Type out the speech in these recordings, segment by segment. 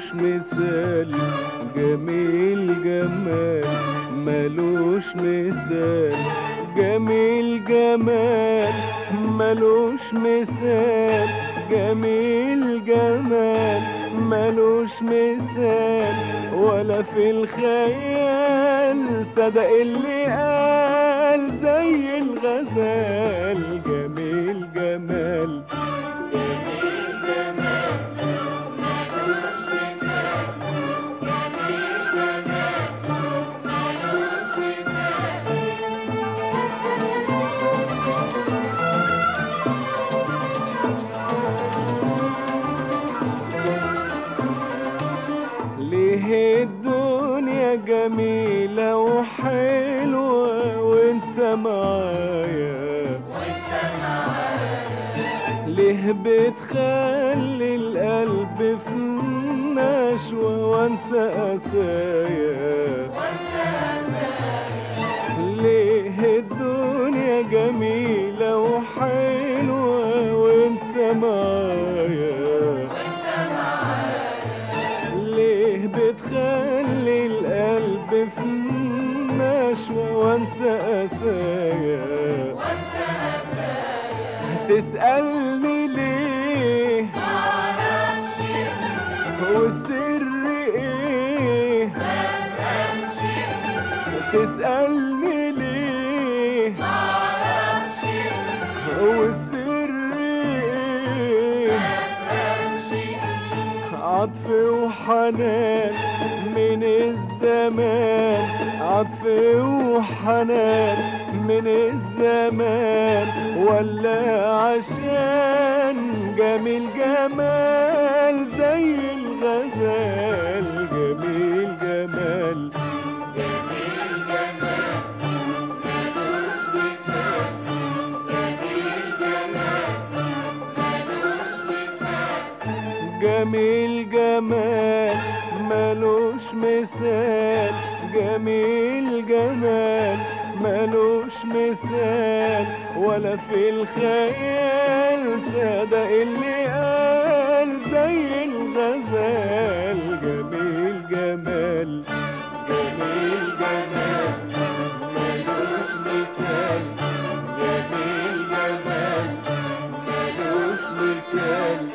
ملوش مثال جميل جمال ملوش مثال جميل جمال ملوش مثال جميل جمال ملوش مثال ولا في الخيال صدق اللي قال زي الغزال جميل جمال ليه الدنيا جميلة وحلوة وانت معايا ليه بتخلي القلب في نشوة وانسى قسايا ليه الدنيا جميلة وحلوة وانت معايا ليه بتخلي القلب في نشوة وانسى قسايا تسألني ليه والسر ايه تسألني ليه والسر ايه عطف وحنان من الزمان عطف وحنان من الزمان ولا عشان جميل جمال زي الغزال جميل جمال جميل جمال ملوش مثال جميل جمال ملوش مثال ولا في الخيال صدق اللي قال زي الغزال جميل جمال جميل جمال ملوش مثال جميل جمال ملوش مثال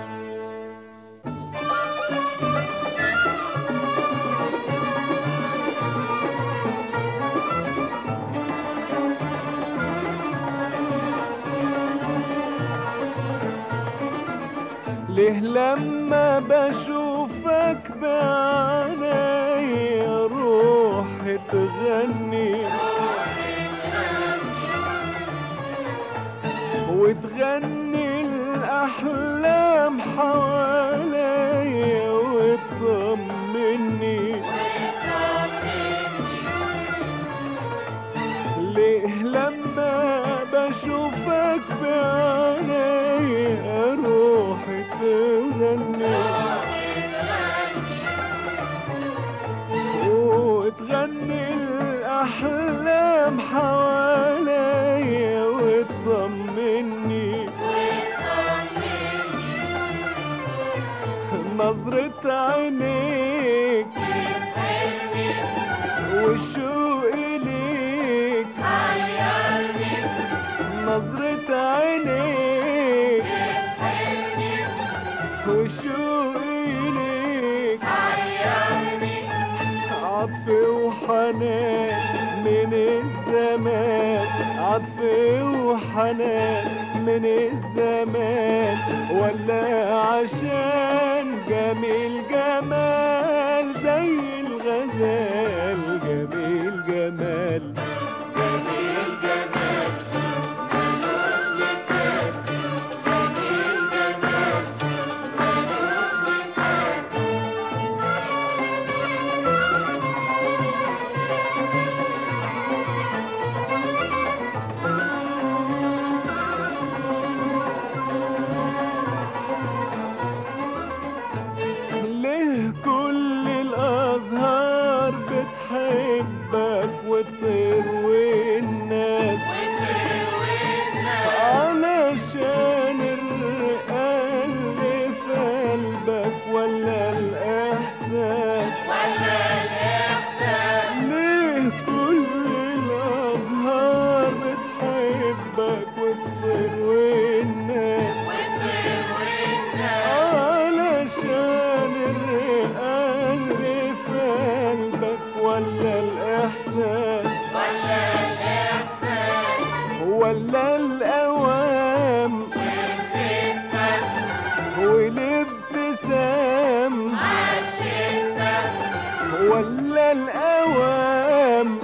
ليه لما بشوفك بعيني روحي تغني وتغني الأحلام حواليا وتطمني ليه لما بشوفك بعيني روحي تغني وتغني الأحلام حواليا وتطمني نظرة عينيك والشوق إليك نظرة عينيك وشوق إليك عطف وحنان من الزمان عطف وحنان من الزمان ولا عشان جميل جمال زي الغزال جميل جمال جميل جمال ملوش مثال جميل جمال ملوش مثال ليه الأوام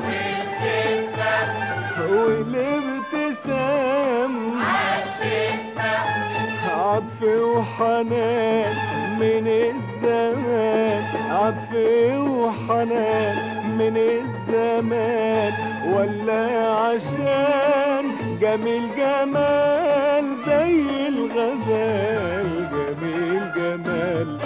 والابتسام عطف وحنان من الزمان عطف وحنان من الزمان ولا عشان جميل جمال زي الغزال جميل جمال